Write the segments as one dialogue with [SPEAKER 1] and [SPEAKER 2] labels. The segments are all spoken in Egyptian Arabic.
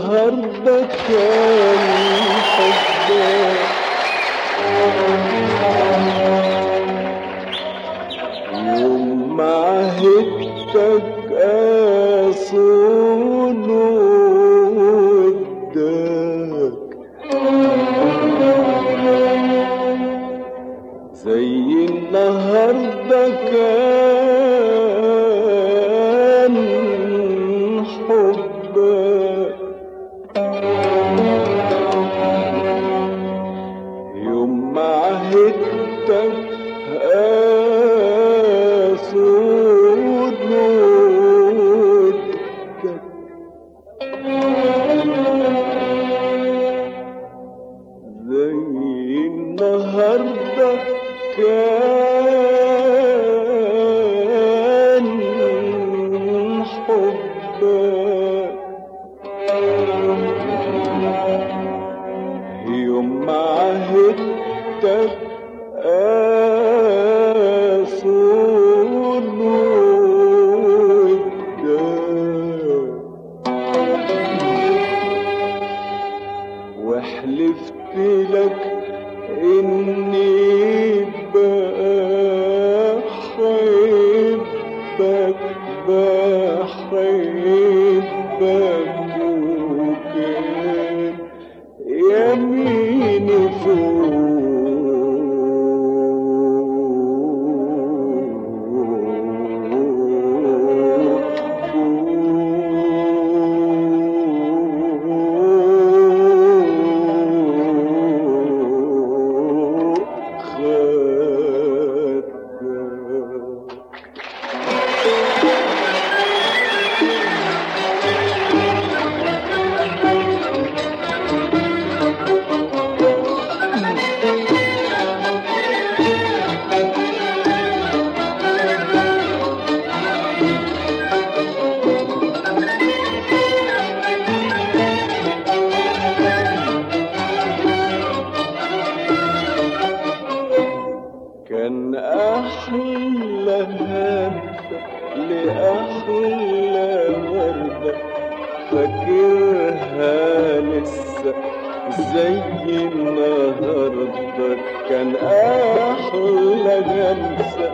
[SPEAKER 1] النهارده كان حبك يوم ما عهدتك اصون ودك زي النهارده كان حبك يوم ما عهدتك اسود ودك زي النهارده كان حبك يوم ما عهدتك أصون ودك وحلفت لك اني بحبك بحبك وكان يميني فوق خدك كان أحلى همسة لأحلى وردة فاكرها لسه زي النهاردة كان أحلى همسة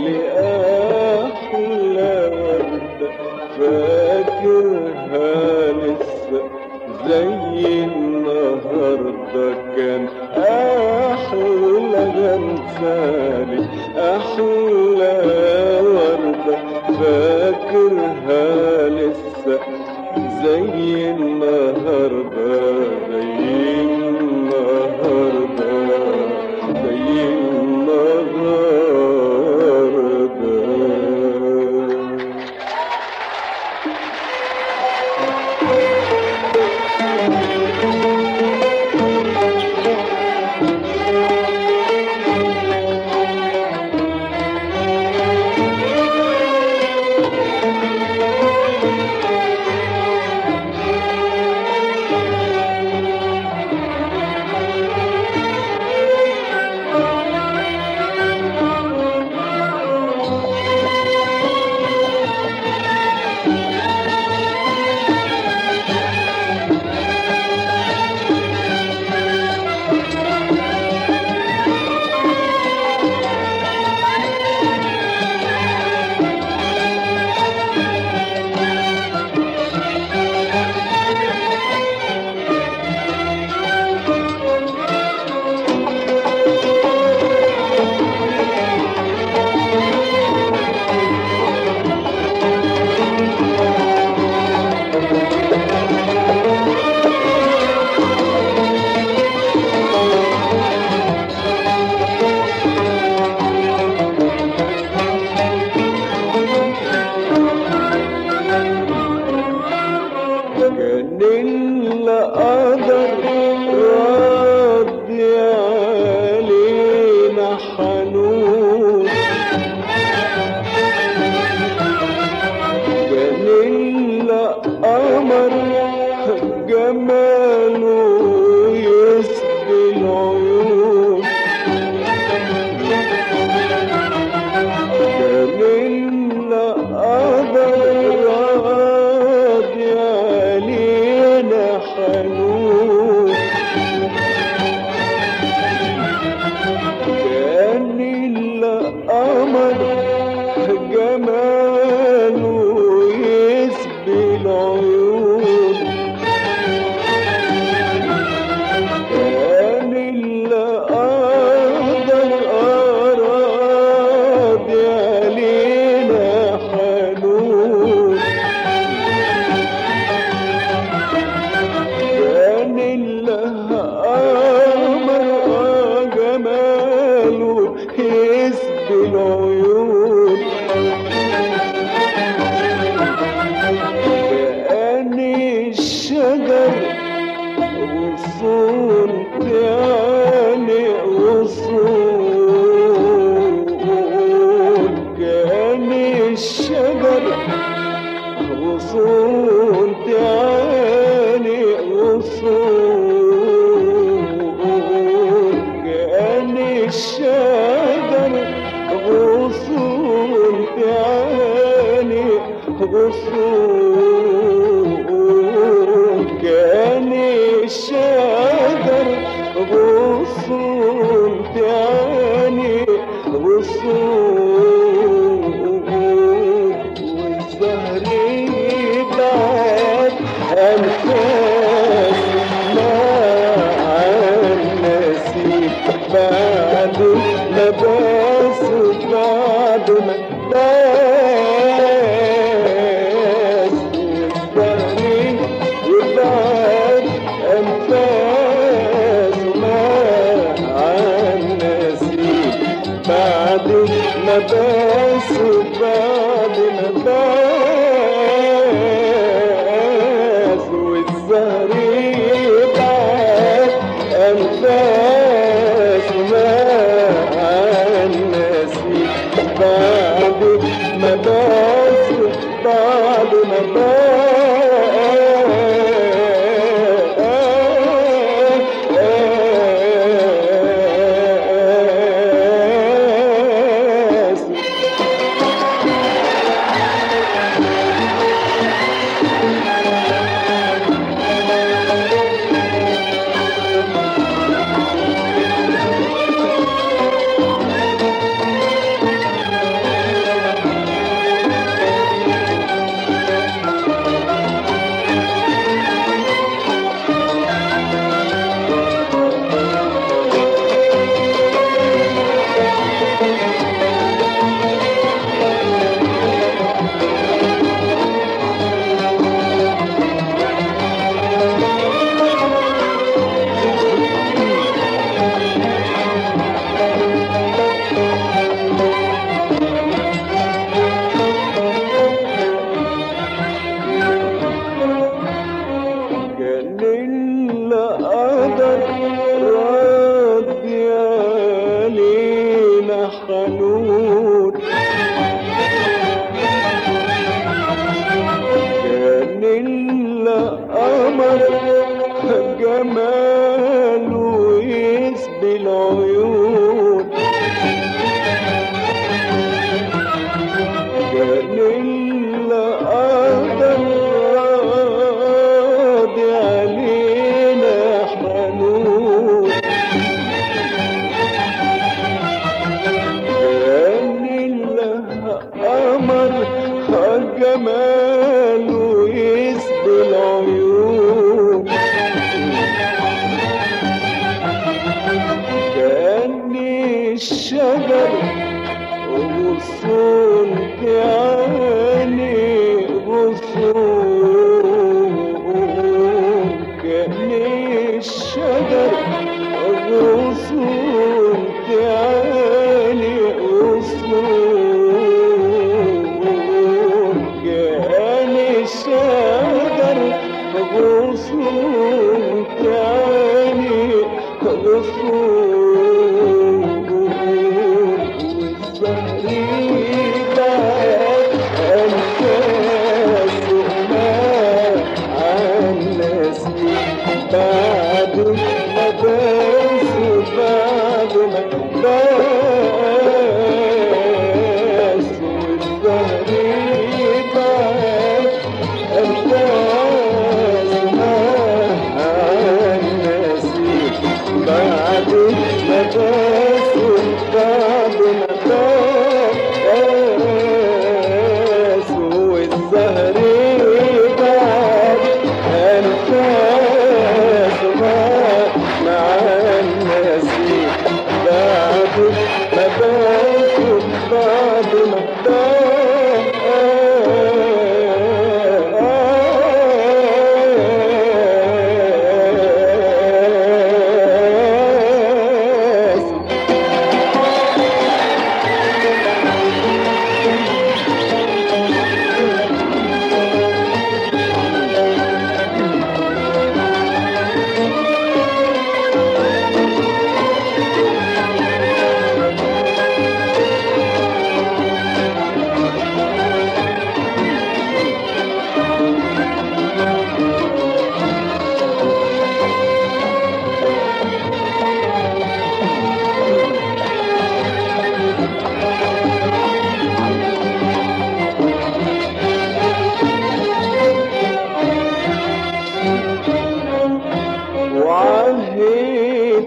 [SPEAKER 1] لأحلى وردة فاكرها لسه زي النهاردة كان أحلى غمثالي أحلى وردة فاكرها لسه زي النهاردة زي النهاردة زي النهاردة حنون كان القمر جماله يسبي العيون كان القدر أراد علينا حنون كان القمر جماله يسبي العيون كان الشجر غصون تاني غصون كان الشجر غصون تاني غصون كان الشجر غصون تاني غصون كان الشجر غصون تاني غصون والزهر بعد أنفاس مع النسيم بعد ما بس بعد ما بس والزهر يبعد أنفاس مع النسيم بعد ما بس بعد ما بس والزهر يبعد أنفاس مع النسيم بعد ما بس بعد ما بس كان القدر راضي علينا حنون كان القمر جماله يسبي العيون كان القدر راضي علينا حنون كان القمر جماله يسبي العيون كان الشجر غصون تاني غصون كان الشجر غصون تاني غصون كان الشجر غصون تاني غصون بعد ما بس بعد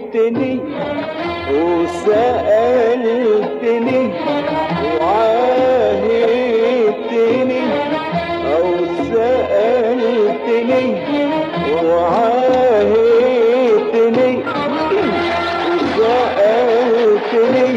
[SPEAKER 1] وعاهدتني وسألتني وعاهدتني أو سألتني وعاهدتني وسألتني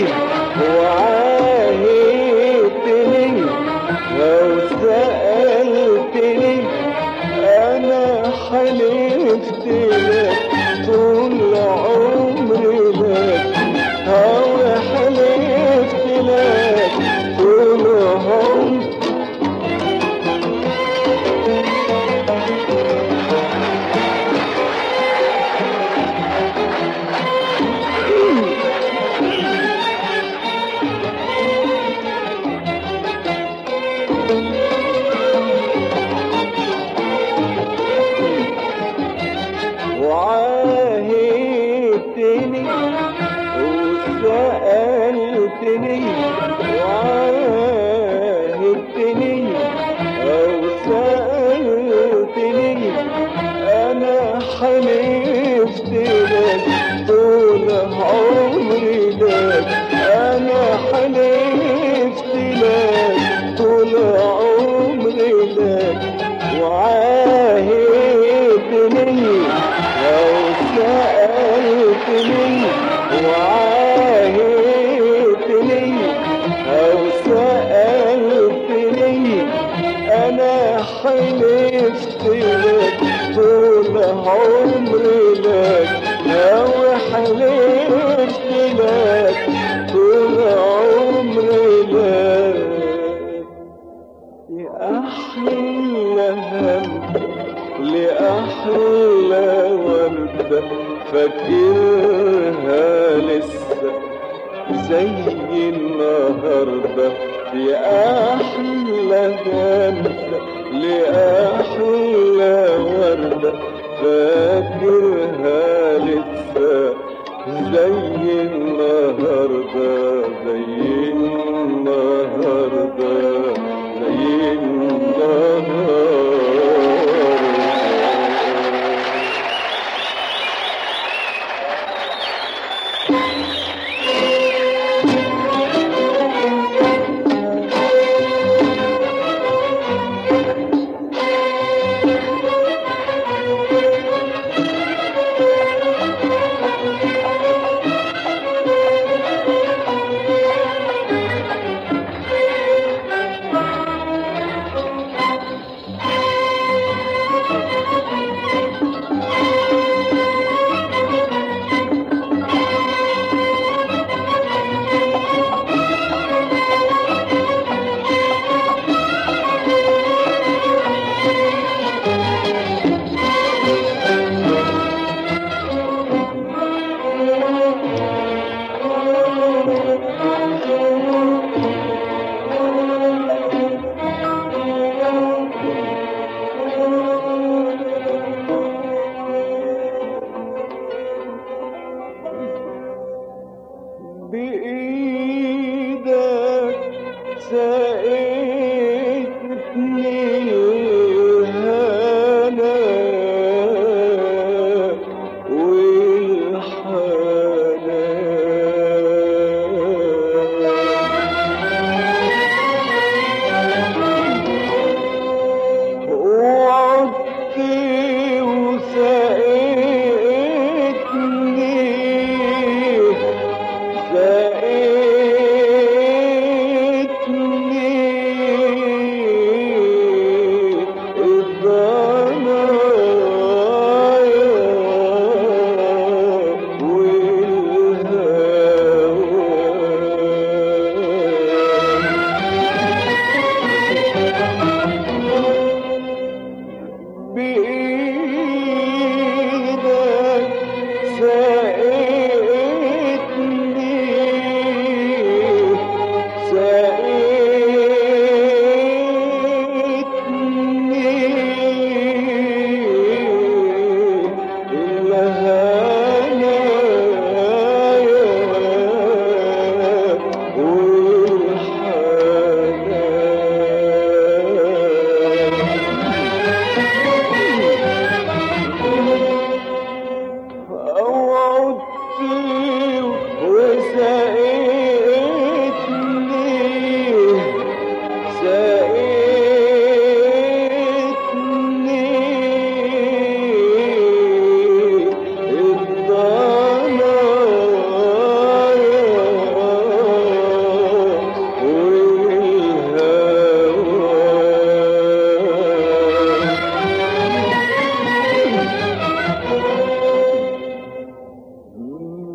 [SPEAKER 1] وعاهدتني أو سألتني أنا حلفت لك طول عمري لك أو حلفت لك طول عمري وعاهدتني وسألتني وعاهدتني أو سألتني أنا حلفت لك طول عمري لك أنا حلفت لك طول عمري لك وعاهدتني لو سألتني وعاهدتني أو سألتني أنا حلفت لك طول عمري لك أو حلفت لك طول عمري لك لأحلى هم لأحلى وردة فاكرها لسه زي النهاردة لأحلى همسة لأحلى وردة فاكرها لسه زي النهاردة زي النهاردة زي النهاردة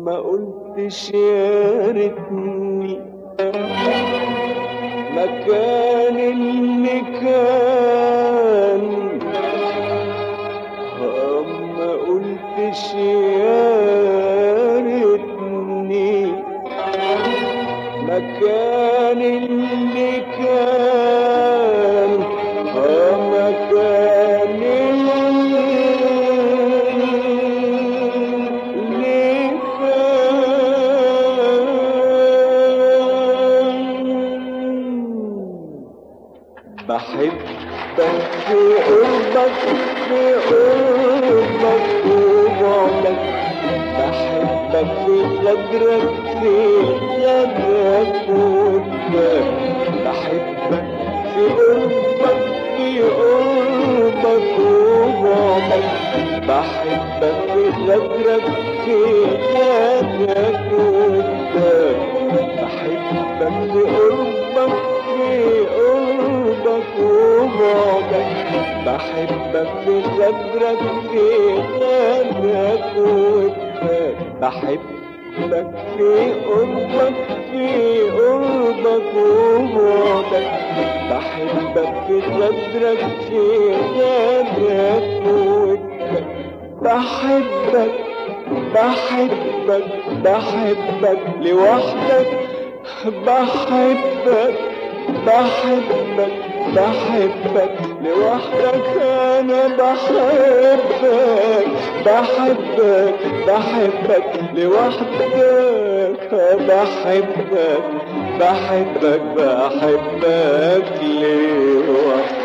[SPEAKER 1] ما قلتش يا ريتني مكان اللي كان آه، ما قلتش يا ريتني مكان اللي كان آه، مكان اللي كان بحبك في قربك في قربك وبعدك بحبك في غدرك في غدرك وبعدك بحبك في قربك في قربك وبعدك بحبك في غدرك في غدرك وبعدك بحبك في قربك في قربك وبعدك بحبك في غدرك في غدرك وبعدك بحبك في قربك في قربك وبعدك بحبك في غدرك في غدرك وبعدك بحبك بحبك بحبك لوحدك بحبك بحبك بحبك لوحدك انا بحبك بحبك بحبك لوحدك بحبك بحبك بحبك لوحدك